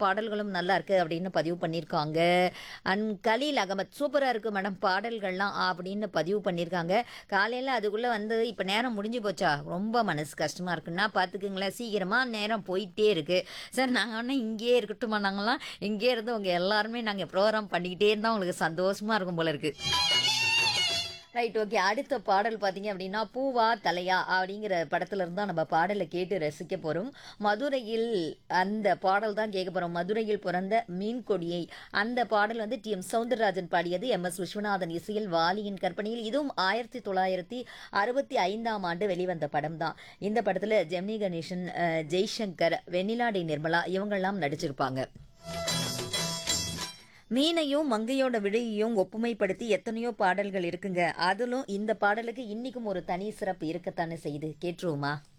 பாடல்களும் நல்லா இருக்கு அப்படின்னு பதிவு பண்ணியிருக்காங்க அண்ட் கலீல் அகமத் சூப்பராக இருக்கு மேடம் பாடல்கள்லாம் அப்படின்னு பதிவு பண்ணியிருக்காங்க காலையில் அதுக்குள்ளே வந்து இப்போ நேரம் முடிஞ்சு போச்சா ரொம்ப மனசு கஷ்டமாக இருக்குன்னா பார்த்துக்குங்களேன் சீக்கிரமாக நேரம் போயிட்டே இருக்கு சார் நாங்கள் ஒன்றும் இங்கேயே இருக்கட்டுமா நாங்களாம் இங்கேயே இருந்து உங்கள் எல்லாருமே நாங்கள் ப்ரோக்ராம் பண்ணிக்கிட்டே இருந்தால் உங்களுக்கு சந்தோஷமாக இருக்கும் போல இருக்கு ரைட் ஓகே அடுத்த பாடல் பார்த்தீங்க அப்படின்னா பூவா தலையா அப்படிங்கிற படத்துல இருந்தா நம்ம பாடலை கேட்டு ரசிக்க போறோம் மதுரையில் அந்த பாடல் தான் கேட்க போறோம் மதுரையில் பிறந்த மீன் கொடியை அந்த பாடல் வந்து டி எம் சவுந்தரராஜன் பாடியது எம் எஸ் விஸ்வநாதன் இசையில் வாலியின் கற்பனையில் இதுவும் ஆயிரத்தி தொள்ளாயிரத்தி அறுபத்தி ஐந்தாம் ஆண்டு வெளிவந்த படம் தான் இந்த படத்துல ஜெமினி கணேசன் அஹ், ஜெய்சங்கர் வெண்ணிலாடி நிர்மலா இவங்கெல்லாம் நடிச்சிருப்பாங்க மீனையும் மங்கையோட விடையையும் ஒப்புமைப்படுத்தி எத்தனையோ பாடல்கள் இருக்குங்க அதிலும் இந்த பாடலுக்கு இன்னைக்கும் ஒரு தனி சிறப்பு இருக்கத்தானே செய்யுது கேட்டுருவோமா